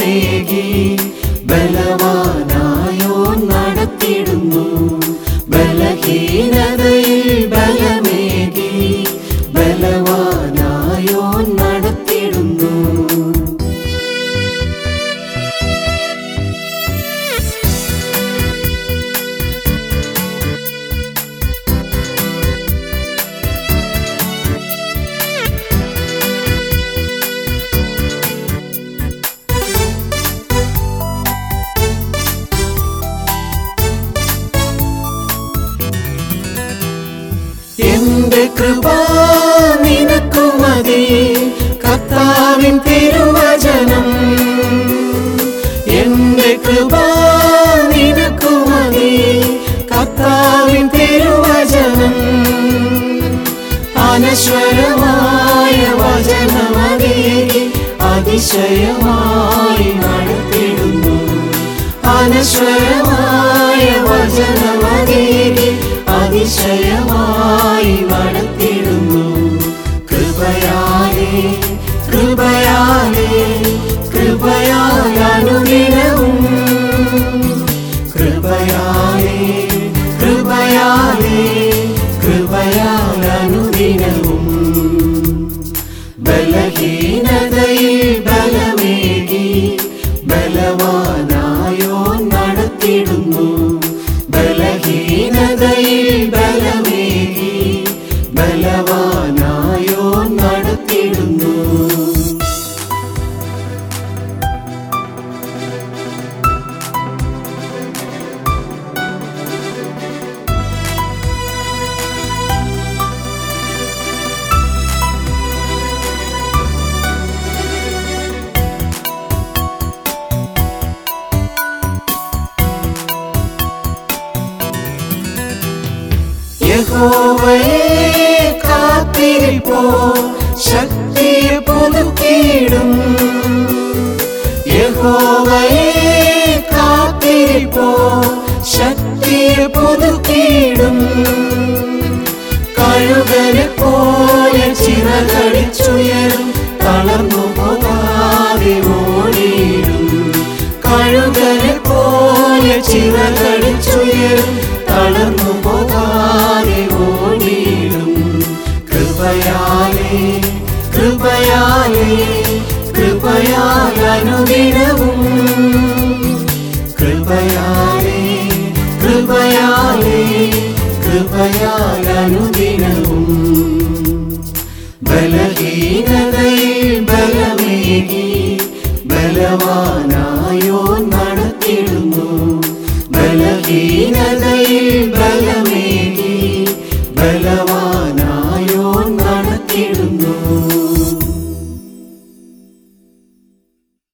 ബലമേകി ബലവാനായോ നടത്തിടുന്നു ബലഹീനതയിൽ ബലമേകി ബലവാനായോ നടത്തിടുന്നു എന്റെ കൃപ നിനക്കു മതി കർത്താവിൻ തിരുവചനം എന്റെ കൃപ നിനക്കു മതി കർത്താവിൻ തിരുവചനം അനശ്വരമായ വചനമതേകി അതിശയമായി നടത്തിടുന്നു അനശ്വരമായ വചനമതേകി അതിശയമായി നടത്തിടുന്നു കൃപയാലേ കൃപയാലേ കൃപയാൽ അനുദിനവും കൃപയാലേ കൃപയാലേ കൃപയാൽ അനുദിനവും ബലഹീനതയിൽ ബലമേകി ബലവാനായോ നടത്തിടുന്നു ബലഹീനതയിൽ ബലമേകി ബലവാനായോ നടത്തിടുന്നു യഹോവയെ കാത്തിരിപ്പോ ശക്തിയെ പുതുക്കിയിടും യഹോവയെ കാത്തിരിപ്പോ ശക്തിയെ പുതുക്കിയിടും കഴുകനെ പോലെ ചിറകടിച്ചുയരും തളർന്നു പോകാതെ ഓടിയിടും കഴുകനെ പോലെ ചിറകടിച്ചുയരും തളർന്നു പോകാതെ ഓടിയിടും കൃപയാലേ കൃപയാലേ കൃപയാൽ അനുദിനവും കൃപയാലേ കൃപയാലേ കൃപയാൽ അനുദിനവും ബലഹീനതയിൽ ബലമേകി ബലവാനായോ നടത്തിടുന്നു ബലഹീനതയിൽ ബലമേകി ബലവാനായോ നടത്തിടുന്നു